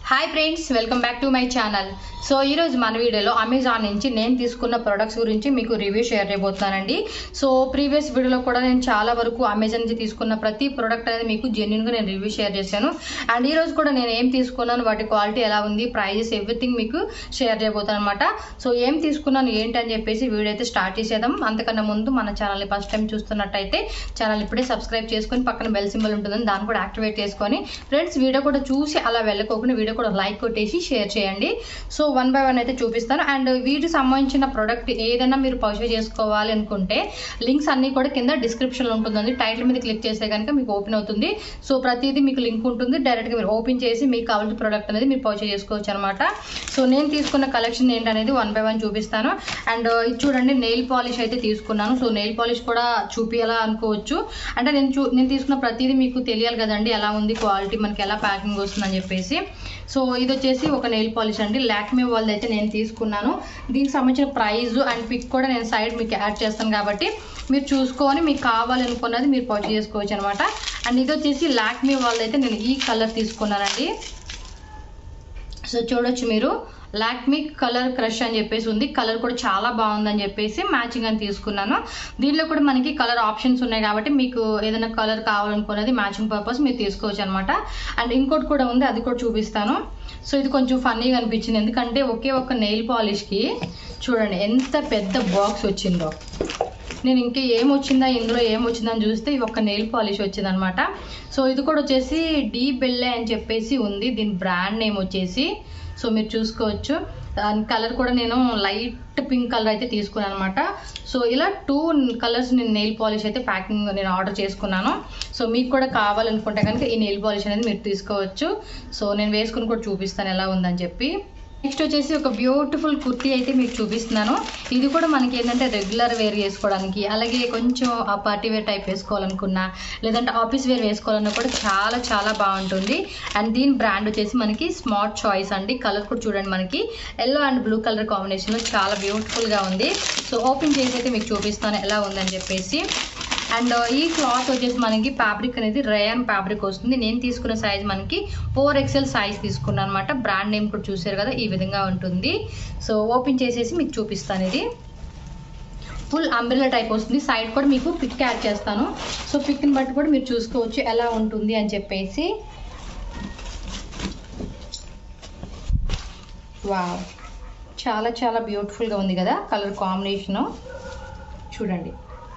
hi friends welcome back to my channel so ఈరోజు మన వీడియోలో అమెజాన్ నుంచి నేను తీసుకున్న ప్రొడక్ట్స్ గురించి మీకు రివ్యూ షేర్ చేయబోతున్నానండి సో ప్రీవియస్ వీడియోలో కూడా నేను చాలా వరకు అమెజాన్ నుంచి తీసుకున్న ప్రతి ప్రోడక్ట్ అనేది మీకు జెన్యున్గా నేను రివ్యూ షేర్ చేశాను అండ్ ఈ రోజు కూడా నేను ఏం తీసుకున్నాను వాటి క్వాలిటీ ఎలా ఉంది ప్రైజెస్ ఎవ్రీథింగ్ మీకు షేర్ చేయబోతాను అనమాట సో ఏం తీసుకున్నాను ఏంటి అని చెప్పేసి వీడియో అయితే స్టార్ట్ చేసేద్దాం అంతకన్నా ముందు మన ఛానల్ని ఫస్ట్ టైం చూస్తున్నట్టయితే ఛానల్ ఇప్పుడే సబ్స్క్రైబ్ చేసుకొని పక్కన బెల్ సింబల్ ఉంటుందని దాన్ని కూడా యాక్టివేట్ చేసుకొని ఫ్రెండ్స్ వీడియో కూడా చూసి అలా వెళ్ళకోకుండా వీడియో కూడా లైక్ కొట్టేసి షేర్ చేయండి సో వన్ బై వన్ అయితే చూపిస్తాను అండ్ వీటికి సంబంధించిన ప్రోడక్ట్ ఏదైనా మీరు పర్చేజ్ చేసుకోవాలి అనుకుంటే లింక్స్ అన్ని కూడా కింద డిస్క్రిప్షన్లో ఉంటుందండి టైటిల్ మీద క్లిక్ చేస్తే కనుక మీకు ఓపెన్ అవుతుంది సో ప్రతిదీ మీకు లింక్ ఉంటుంది డైరెక్ట్గా మీరు ఓపెన్ చేసి మీకు కావాల్సిన ప్రోడక్ట్ అనేది మీరు పర్చేజ్ చేసుకోవచ్చు అనమాట సో నేను తీసుకున్న కలెక్షన్ ఏంటనేది వన్ బై వన్ చూపిస్తాను అండ్ ఇది చూడండి నెయిల్ పాలిష్ అయితే తీసుకున్నాను సో నెయిల్ పాలిష్ కూడా చూపియాలా అనుకోవచ్చు అంటే నేను చూ నేను తీసుకున్న ప్రతిదీ మీకు తెలియాలి కదండి ఎలా ఉంది క్వాలిటీ మనకి ఎలా ప్యాకింగ్ వస్తుందని చెప్పేసి సో ఇది వచ్చేసి ఒక నెయిల్ పాలిష్ అండి లాక్మీ వాళ్ళది అయితే నేను తీసుకున్నాను దీనికి సంబంధించిన ప్రైస్ అండ్ పిక్ కూడా నేను సైడ్ మీకు యాడ్ చేస్తాను కాబట్టి మీరు చూసుకొని మీకు కావాలనుకున్నది మీరు పర్చేజ్ చేసుకోవచ్చు అనమాట అండ్ ఇది వచ్చేసి లాక్మీ వాళ్ళది అయితే నేను ఈ కలర్ తీసుకున్నానండి సో చూడొచ్చు మీరు లాక్మీ కలర్ క్రష్ అని చెప్పేసి ఉంది కలర్ కూడా చాలా బాగుందని చెప్పేసి మ్యాచింగ్ అని తీసుకున్నాను దీనిలో కూడా మనకి కలర్ ఆప్షన్స్ ఉన్నాయి కాబట్టి మీకు ఏదైనా కలర్ కావాలనుకున్నది మ్యాచింగ్ పర్పస్ మీరు తీసుకోవచ్చు అనమాట అండ్ ఇంకోటి కూడా ఉంది అది కూడా చూపిస్తాను సో ఇది కొంచెం ఫన్నీగా అనిపించింది ఎందుకంటే ఒకే ఒక నెయిల్ పాలిష్కి చూడండి ఎంత పెద్ద బాక్స్ వచ్చిందో నేను ఇంకా ఏం వచ్చిందా ఇందులో ఏం వచ్చిందని చూస్తే ఇది ఒక నెయిల్ పాలిష్ వచ్చింది అనమాట సో ఇది కూడా వచ్చేసి డీ బెల్లే అని చెప్పేసి ఉంది దీని బ్రాండ్ నేమ్ వచ్చేసి సో మీరు చూసుకోవచ్చు దాని కలర్ కూడా నేను లైట్ పింక్ కలర్ అయితే తీసుకున్నాను అనమాట సో ఇలా టూ కలర్స్ నేను నెయిల్ పాలిష్ అయితే ప్యాకింగ్ నేను ఆర్డర్ చేసుకున్నాను సో మీకు కూడా కావాలనుకుంటే కనుక ఈ నెయిల్ పాలిష్ అనేది మీరు తీసుకోవచ్చు సో నేను వేసుకుని కూడా చూపిస్తాను ఎలా ఉందని చెప్పి నెక్స్ట్ వచ్చేసి ఒక బ్యూటిఫుల్ కుర్తీ అయితే మీకు చూపిస్తున్నాను ఇది కూడా మనకి ఏంటంటే రెగ్యులర్ వేర్ వేసుకోవడానికి అలాగే కొంచెం ఆ పార్టీ వేర్ టైప్ వేసుకోవాలనుకున్నా లేదంటే ఆఫీస్ వేర్ వేసుకోవాలన్నా కూడా చాలా చాలా బాగుంటుంది అండ్ దీని బ్రాండ్ వచ్చేసి మనకి స్మార్ట్ చాయిస్ అండి కలర్ కూడా చూడండి మనకి ఎల్లో అండ్ బ్లూ కలర్ కాంబినేషన్లో చాలా బ్యూటిఫుల్గా ఉంది సో ఓపెన్ చేసి అయితే మీకు చూపిస్తాను ఎలా ఉందని చెప్పేసి అండ్ ఈ క్లాత్ వచ్చేసి మనకి ఫ్యాబ్రిక్ అనేది రేయన్ ఫ్యాబ్రిక్ వస్తుంది నేను తీసుకున్న సైజ్ మనకి ఫోర్ ఎక్స్ఎల్ సైజ్ తీసుకున్నాను అనమాట బ్రాండ్ నేమ్ కూడా చూసారు కదా ఈ విధంగా ఉంటుంది సో ఓపెన్ చేసేసి మీకు చూపిస్తాను ఇది ఫుల్ అంబ్రెలా టైప్ వస్తుంది సైడ్ కూడా మీకు పిక్ యాడ్ చేస్తాను సో పిక్ని బట్టి కూడా మీరు చూసుకోవచ్చు ఎలా ఉంటుంది అని చెప్పేసి వావ్ చాలా చాలా బ్యూటిఫుల్గా ఉంది కదా కలర్ కాంబినేషను చూడండి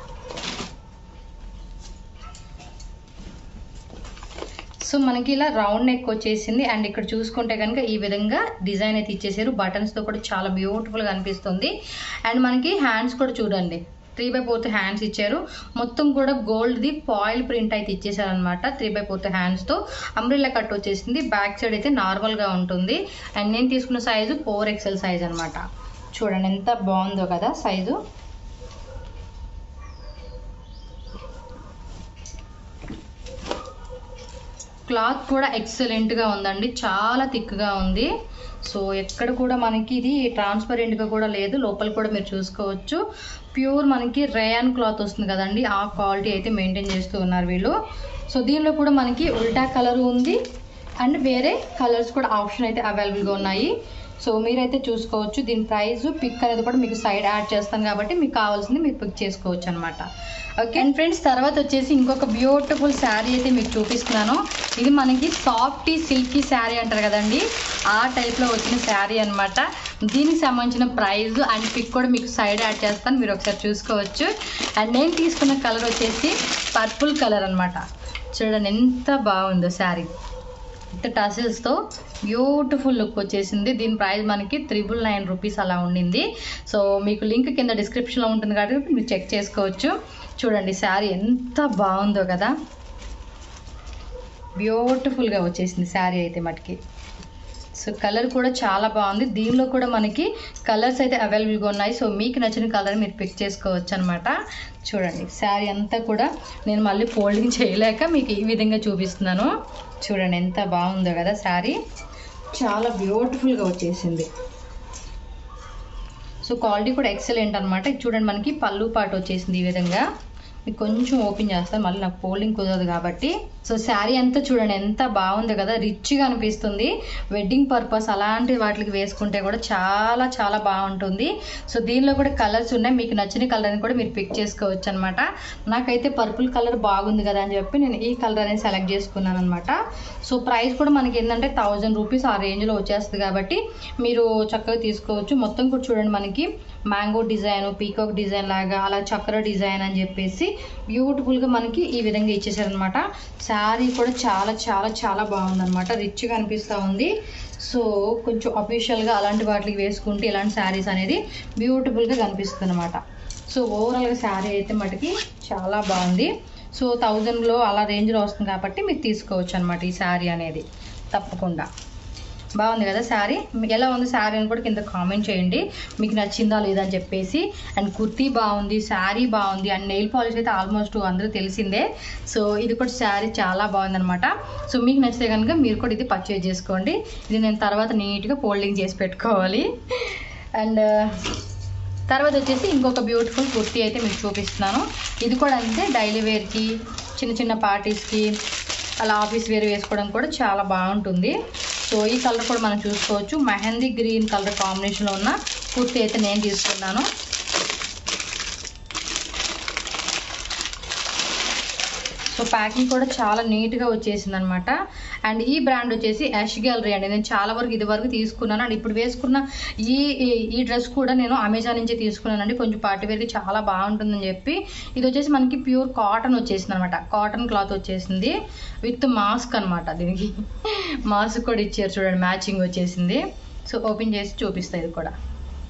సో మనకి ఇలా రౌండ్ నెక్ వచ్చేసింది అండ్ ఇక్కడ చూసుకుంటే కనుక ఈ విధంగా డిజైన్ అయితే ఇచ్చేసారు బటన్స్తో కూడా చాలా బ్యూటిఫుల్గా అనిపిస్తుంది అండ్ మనకి హ్యాండ్స్ కూడా చూడండి త్రీ బై ఫోర్త్ హ్యాండ్స్ ఇచ్చారు మొత్తం కూడా గోల్డ్ది ఫాయిల్ ప్రింట్ అయితే ఇచ్చేసారు అనమాట త్రీ బై ఫోర్త్ హ్యాండ్స్తో అంబ్రిల్లా కట్ వచ్చేసింది బ్యాక్ సైడ్ అయితే నార్మల్గా ఉంటుంది అండ్ నేను తీసుకున్న సైజు ఫోర్ ఎక్స్ఎల్ సైజ్ అనమాట చూడండి ఎంత బాగుందో కదా సైజు క్లాత్ కూడా ఎక్సలెంట్గా ఉందండి చాలా థిక్గా ఉంది సో ఎక్కడ కూడా మనకి ఇది ట్రాన్స్పరెంట్గా కూడా లేదు లోపల కూడా మీరు చూసుకోవచ్చు ప్యూర్ మనకి రేయాన్ క్లాత్ వస్తుంది కదండి ఆ క్వాలిటీ అయితే మెయింటైన్ చేస్తూ ఉన్నారు వీళ్ళు సో దీనిలో కూడా మనకి ఉల్టా కలర్ ఉంది అండ్ వేరే కలర్స్ కూడా ఆప్షన్ అయితే అవైలబుల్గా ఉన్నాయి సో మీరైతే చూసుకోవచ్చు దీని ప్రైస్ పిక్ అనేది కూడా మీకు సైడ్ యాడ్ చేస్తాను కాబట్టి మీకు కావాల్సింది మీరు పిక్ చేసుకోవచ్చు అనమాట ఓకే అండ్ ఫ్రెండ్స్ తర్వాత వచ్చేసి ఇంకొక బ్యూటిఫుల్ శారీ అయితే మీకు చూపిస్తున్నాను ఇది మనకి సాఫ్టీ సిల్కీ శారీ అంటారు కదండి ఆ టైప్లో వచ్చిన శారీ అనమాట దీనికి సంబంధించిన ప్రైస్ అండ్ పిక్ కూడా మీకు సైడ్ యాడ్ చేస్తాను మీరు ఒకసారి చూసుకోవచ్చు అండ్ నేను తీసుకున్న కలర్ వచ్చేసి పర్పుల్ కలర్ అనమాట చూడండి ఎంత బాగుందో శారీ విత్ టసిల్స్తో బ్యూటిఫుల్ లుక్ వచ్చేసింది దీని ప్రైస్ మనకి త్రిబుల్ నైన్ రూపీస్ అలా ఉండింది సో మీకు లింక్ కింద డిస్క్రిప్షన్లో ఉంటుంది కాబట్టి మీరు చెక్ చేసుకోవచ్చు చూడండి శారీ ఎంత బాగుందో కదా బ్యూటిఫుల్గా వచ్చేసింది శారీ అయితే మటుకి సో కలర్ కూడా చాలా బాగుంది దీనిలో కూడా మనకి కలర్స్ అయితే అవైలబుల్గా ఉన్నాయి సో మీకు నచ్చిన కలర్ మీరు పిక్ చేసుకోవచ్చు అనమాట చూడండి శారీ అంతా కూడా నేను మళ్ళీ ఫోల్డింగ్ చేయలేక మీకు ఈ విధంగా చూపిస్తున్నాను చూడండి ఎంత బాగుందో కదా శారీ చాలా బ్యూటిఫుల్గా వచ్చేసింది సో క్వాలిటీ కూడా ఎక్సలెంట్ అనమాట ఇది చూడండి మనకి పళ్ళు పాటు వచ్చేసింది ఈ విధంగా మీకు కొంచెం ఓపెన్ చేస్తాను మళ్ళీ నాకు ఫోల్డింగ్ కుదరదు కాబట్టి సో శారీ అంతా చూడండి ఎంత బాగుంది కదా రిచ్గా అనిపిస్తుంది వెడ్డింగ్ పర్పస్ అలాంటి వాటికి వేసుకుంటే కూడా చాలా చాలా బాగుంటుంది సో దీనిలో కూడా కలర్స్ ఉన్నాయి మీకు నచ్చిన కలర్ అని కూడా మీరు పిక్ చేసుకోవచ్చు అనమాట నాకైతే పర్పుల్ కలర్ బాగుంది కదా అని చెప్పి నేను ఈ కలర్ అనేది సెలెక్ట్ చేసుకున్నాను అనమాట సో ప్రైస్ కూడా మనకి ఏంటంటే థౌజండ్ రూపీస్ ఆ రేంజ్లో వచ్చేస్తుంది కాబట్టి మీరు చక్కగా తీసుకోవచ్చు మొత్తం కూడా చూడండి మనకి మ్యాంగో డిజైన్ పీకాక్ డిజైన్ లాగా అలా చక్ర డిజైన్ అని చెప్పేసి బ్యూటిఫుల్గా మనకి ఈ విధంగా ఇచ్చేసారనమాట శారీ కూడా చాలా చాలా చాలా బాగుందన్నమాట రిచ్గా అనిపిస్తూ ఉంది సో కొంచెం అఫీషియల్గా అలాంటి వాటికి వేసుకుంటే ఇలాంటి శారీస్ అనేది బ్యూటిఫుల్గా కనిపిస్తుంది అనమాట సో ఓవరాల్గా శారీ అయితే మటుకి చాలా బాగుంది సో థౌజండ్లో అలా రేంజ్లో వస్తుంది కాబట్టి మీరు తీసుకోవచ్చు అనమాట ఈ శారీ అనేది తప్పకుండా బాగుంది కదా శారీ మీకు ఎలా ఉంది శారీ అని కూడా కింద కామెంట్ చేయండి మీకు నచ్చిందా లేదా అని చెప్పేసి అండ్ కుర్తీ బాగుంది శారీ బాగుంది అండ్ నెయిల్ పాలిష్ అయితే ఆల్మోస్ట్ అందరూ తెలిసిందే సో ఇది కూడా శారీ చాలా బాగుందన్నమాట సో మీకు నచ్చితే కనుక మీరు కూడా ఇది పర్చేజ్ చేసుకోండి ఇది నేను తర్వాత నీట్గా ఫోల్డింగ్ చేసి పెట్టుకోవాలి అండ్ తర్వాత వచ్చేసి ఇంకొక బ్యూటిఫుల్ కుర్తీ అయితే మీకు చూపిస్తున్నాను ఇది కూడా అంతే డైలీ వేర్కి చిన్న చిన్న పార్టీస్కి అలా ఆఫీస్ వేర్ వేసుకోవడం కూడా చాలా బాగుంటుంది సో ఈ కలర్ కూడా మనం చూసుకోవచ్చు మెహందీ గ్రీన్ కలర్ కాంబినేషన్లో ఉన్న కుర్తీ అయితే నేను తీసుకున్నాను సో ప్యాకింగ్ కూడా చాలా నీట్గా వచ్చేసింది అనమాట అండ్ ఈ బ్రాండ్ వచ్చేసి యాష్ గ్యాలరీ అండి నేను చాలా వరకు ఇది వరకు తీసుకున్నాను అండ్ ఇప్పుడు వేసుకున్న ఈ ఈ- ఈ డ్రెస్ కూడా నేను అమెజాన్ నుంచి తీసుకున్నానండి కొంచెం పార్టీ వేర్కి చాలా బాగుంటుందని చెప్పి ఇది వచ్చేసి మనకి ప్యూర్ కాటన్ వచ్చేసింది అనమాట కాటన్ క్లాత్ వచ్చేసింది విత్ మాస్క్ అనమాట దీనికి మాస్క్ కూడా ఇచ్చారు చూడండి మ్యాచింగ్ వచ్చేసింది సో ఓపెన్ చేసి చూపిస్తాయి ఇది కూడా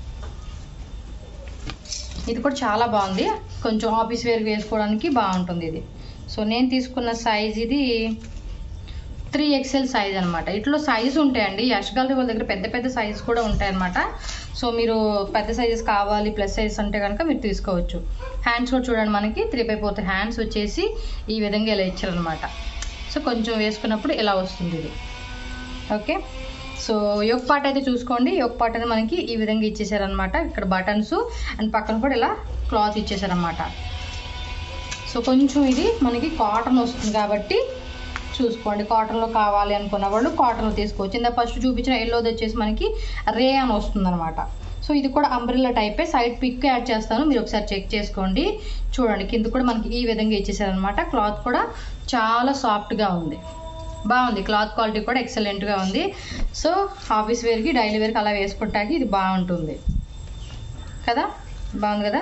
ఇది కూడా చాలా బాగుంది కొంచెం ఆఫీస్ వేర్ వేసుకోవడానికి బాగుంటుంది ఇది సో నేను తీసుకున్న సైజ్ ఇది త్రీ ఎక్స్ఎల్ సైజ్ అనమాట ఇట్లో సైజ్ ఉంటాయండి యష్ గల్రీ వాళ్ళ దగ్గర పెద్ద పెద్ద సైజ్ కూడా ఉంటాయన్నమాట సో మీరు పెద్ద సైజెస్ కావాలి ప్లస్ సైజెస్ అంటే కనుక మీరు తీసుకోవచ్చు హ్యాండ్స్ కూడా చూడండి మనకి త్రీ బై ఫోర్త్ హ్యాండ్స్ వచ్చేసి ఈ విధంగా ఇలా ఇచ్చారనమాట సో కొంచెం వేసుకున్నప్పుడు ఇలా వస్తుంది ఇది ఓకే సో యోగ్ పార్ట్ అయితే చూసుకోండి యోగ్ పార్ట్ అనేది మనకి ఈ విధంగా ఇచ్చేసారనమాట ఇక్కడ బటన్స్ అండ్ పక్కన కూడా ఇలా క్లాత్ ఇచ్చేసారనమాట సో కొంచెం ఇది మనకి కాటన్ వస్తుంది కాబట్టి చూసుకోండి కాటన్లో కావాలి అనుకున్న వాళ్ళు కాటన్లో తీసుకోవచ్చు ఇందా ఫస్ట్ చూపించిన ఎల్లోది వచ్చేసి మనకి రే అని వస్తుంది అనమాట సో ఇది కూడా అంబ్రిల్లా టైపే సైడ్ పిక్ యాడ్ చేస్తాను మీరు ఒకసారి చెక్ చేసుకోండి చూడండి కింద కూడా మనకి ఈ విధంగా ఇచ్చేసారనమాట క్లాత్ కూడా చాలా సాఫ్ట్గా ఉంది బాగుంది క్లాత్ క్వాలిటీ కూడా ఎక్సలెంట్గా ఉంది సో ఆఫీస్ వేర్కి డైలీ వేర్కి అలా వేసుకుంటానికి ఇది బాగుంటుంది కదా బాగుంది కదా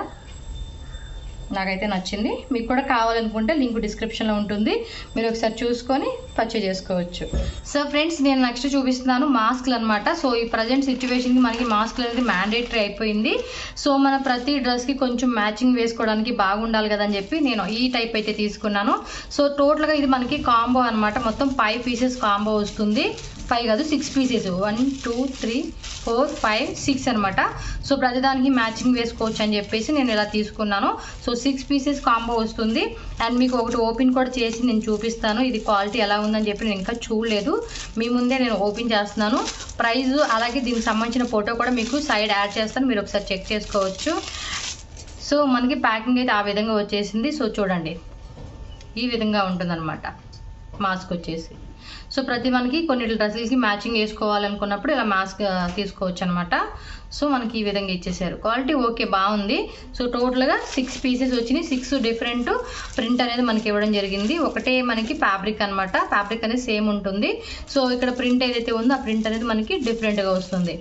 నాకైతే నచ్చింది మీకు కూడా కావాలనుకుంటే లింక్ డిస్క్రిప్షన్లో ఉంటుంది మీరు ఒకసారి చూసుకొని పర్చేజ్ చేసుకోవచ్చు సో ఫ్రెండ్స్ నేను నెక్స్ట్ చూపిస్తున్నాను మాస్క్లు అనమాట సో ఈ ప్రజెంట్ సిచ్యువేషన్కి మనకి మాస్క్లు అనేది మ్యాండేటరీ అయిపోయింది సో మన ప్రతి డ్రెస్కి కొంచెం మ్యాచింగ్ వేసుకోవడానికి బాగుండాలి కదా అని చెప్పి నేను ఈ టైప్ అయితే తీసుకున్నాను సో టోటల్గా ఇది మనకి కాంబో అనమాట మొత్తం ఫైవ్ పీసెస్ కాంబో వస్తుంది ఫైవ్ కాదు six pieces one two three four five six అనమాట సో ప్రతిదానికి మ్యాచింగ్ వేసుకోవచ్చు అని చెప్పేసి నేను ఇలా తీసుకున్నాను సో సిక్స్ పీసెస్ కాంబో వస్తుంది అండ్ మీకు ఒకటి ఓపెన్ కూడా చేసి నేను చూపిస్తాను ఇది క్వాలిటీ ఎలా ఉందని చెప్పి నేను ఇంకా చూడలేదు మీ ముందే నేను ఓపెన్ చేస్తున్నాను ప్రైస్ అలాగే దీనికి సంబంధించిన ఫోటో కూడా మీకు సైడ్ యాడ్ చేస్తాను మీరు ఒకసారి చెక్ చేసుకోవచ్చు సో మనకి ప్యాకింగ్ అయితే ఆ విధంగా వచ్చేసింది సో చూడండి ఈ విధంగా ఉంటుందన్నమాట మాస్క్ వచ్చేసి సో ప్రతి మనకి కొన్ని డ్రెస్సులకి మ్యాచింగ్ వేసుకోవాలనుకున్నప్పుడు ఇలా మాస్క్ ఆ, తీసుకోవచ్చు అనమాట సో మనకి ఈ విధంగా ఇచ్చేసారు క్వాలిటీ ఓకే బాగుంది సో టోటల్గా సిక్స్ పీసెస్ వచ్చినాయి సిక్స్ డిఫరెంట్ ప్రింట్ అనేది మనకి ఇవ్వడం జరిగింది ఒకటే మనకి ఫ్యాబ్రిక్ అనమాట ఫ్యాబ్రిక్ అనేది సేమ్ ఉంటుంది సో ఇక్కడ ప్రింట్ ఏదైతే ఉందో ఆ ప్రింట్ అనేది మనకి డిఫరెంట్గా వస్తుంది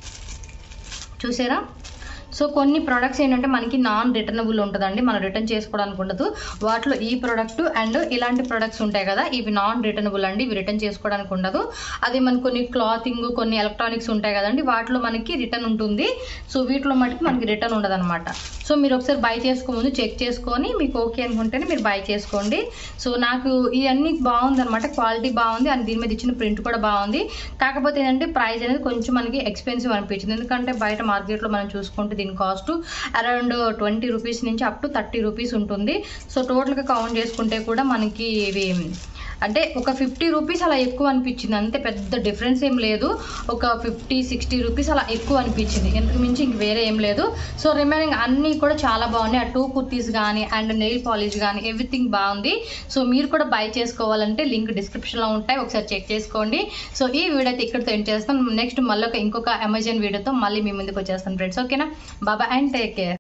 చూసారా సో కొన్ని ప్రొడక్ట్స్ ఏంటంటే మనకి నాన్ రిటర్నబుల్ ఉంటుందండి మనం రిటర్న్ చేసుకోవడానికి ఉండదు వాటిలో ఈ ప్రొడక్ట్ అండ్ ఇలాంటి ప్రొడక్ట్స్ ఉంటాయి కదా ఇవి నాన్ రిటర్నబుల్ అండి ఇవి రిటర్న్ చేసుకోవడానికి ఉండదు అది మనకి కొన్ని క్లాతింగ్ కొన్ని ఎలక్ట్రానిక్స్ ఉంటాయి కదండి వాటిలో మనకి రిటర్న్ ఉంటుంది సో వీటిలో మటుకు మనకి రిటర్న్ ఉండదు అనమాట సో మీరు ఒకసారి బై చేసుకో ముందు చెక్ చేసుకొని మీకు ఓకే అనుకుంటేనే మీరు బై చేసుకోండి సో నాకు ఇవన్నీ బాగుంది అనమాట క్వాలిటీ బాగుంది అండ్ దీని మీద ఇచ్చిన ప్రింట్ కూడా బాగుంది కాకపోతే ఏంటంటే ప్రైస్ అనేది కొంచెం మనకి ఎక్స్పెన్సివ్ అనిపించింది ఎందుకంటే బయట మార్కెట్లో మనం చూసుకుంటే దీని కాస్ట్ అరౌండ్ ట్వంటీ రూపీస్ నుంచి అప్ టు థర్టీ రూపీస్ ఉంటుంది సో టోటల్గా కౌంట్ చేసుకుంటే కూడా మనకి ఇవి అంటే ఒక ఫిఫ్టీ రూపీస్ అలా ఎక్కువ అనిపించింది అంతే పెద్ద డిఫరెన్స్ ఏం లేదు ఒక ఫిఫ్టీ సిక్స్టీ రూపీస్ అలా ఎక్కువ అనిపించింది ఇంతకు మించి ఇంక వేరే ఏం లేదు సో రిమైనింగ్ అన్నీ కూడా చాలా బాగున్నాయి ఆ టూ కుర్తీస్ కానీ అండ్ నెయిల్ పాలిష్ కానీ ఎవ్రీథింగ్ బాగుంది సో మీరు కూడా బై చేసుకోవాలంటే లింక్ డిస్క్రిప్షన్లో ఉంటాయి ఒకసారి చెక్ చేసుకోండి సో ఈ వీడియో అయితే ఇక్కడితో ఎండ్ చేస్తాం నెక్స్ట్ మళ్ళీ ఒక ఇంకొక అమెజాన్ వీడియోతో మళ్ళీ మీ ముందుకు వచ్చేస్తాను ఫ్రెండ్స్ ఓకేనా బాబా అండ్ టేక్ కేర్